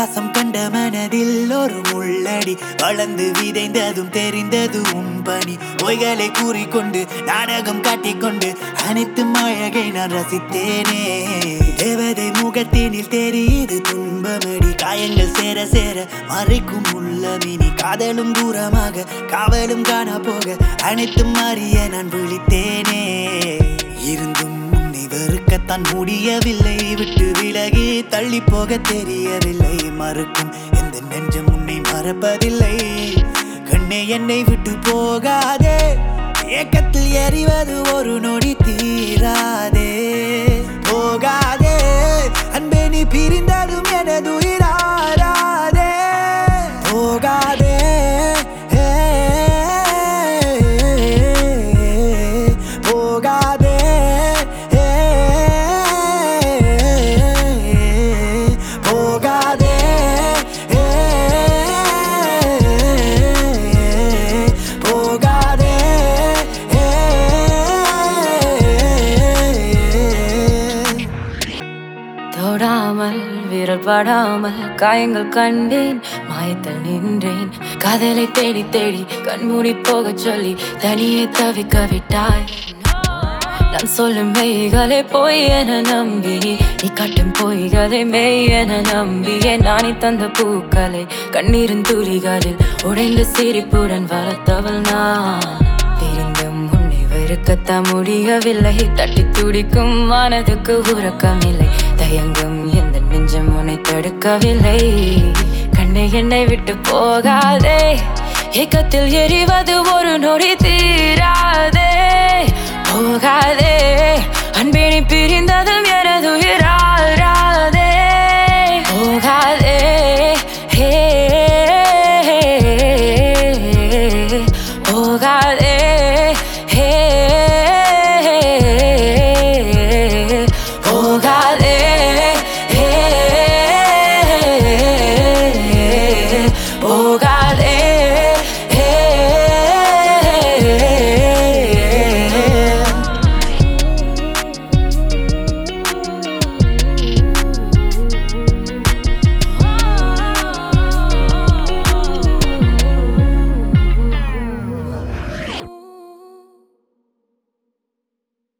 விலாசம் கண்ட மனதில் ஒரு முள்ளடி வளர்ந்து விதைந்ததும் தெரிந்தது உன் பணி பொய்களை கூறிக்கொண்டு நாடகம் காட்டிக்கொண்டு அனைத்து அழகை நான் ரசித்தேனே தேவதை முகத்தினில் தெரியுது துன்பமடி காயங்கள் சேர சேர மறைக்கும் உள்ளமினி காதலும் தூரமாக காவலும் காண போக அனைத்தும் மாறிய நான் விழித்தேனே இருந்தும் உன்னை வெறுக்கத்தான் முடியவில்லை விட்டு விலகி தள்ளி போக தெரியவில்லை மறுக்கும் எந்த நெஞ்சம் உன்னை மறப்பதில்லை கண்ணே என்னை விட்டு போகாதே ஏக்கத்தில் எறிவது ஒரு நொடி தீராதே போகாதே அன்பே நீ பிரிந்ததும் எனது உயிராராதே போகாதே ஏ, போகாதே ஏ, போகாதே ஏ, போகாதே ஏ. தொடாமல் விரல் படாமல் காயங்கள் கண்டேன் மாயத்தில் நின்றேன் காதலை தேடி தேடி கண்மூடி போகச் சொல்லி தனியே தவிக்க விட்டாய் நான் சொல்லும் மெய்களே பொய் என நம்பி நீ காட்டும் பொய்களை மெய் என நம்பியே நானே தந்த பூக்களை கண்ணீரின் துளிகளில் உடைந்த சிரிப்புடன் வளர்த்தவள் நான் தெரிந்தும் உன்னை வெறுக்கத்தான் முடியவில்லை தட்டி துடிக்கும் மனதுக்கு உறக்கமில்லை தயங்கும் எந்த நெஞ்சம் உன்னை தடுக்கவில்லை கண்ணை என்னை விட்டு போகாதே ஏக்கத்தில் எரிவது ஒரு நொடி தீராதே போகாதே அன்பே நீ பிரிந்ததும் எனது உயிராதே போகாதே ஹே போகாதே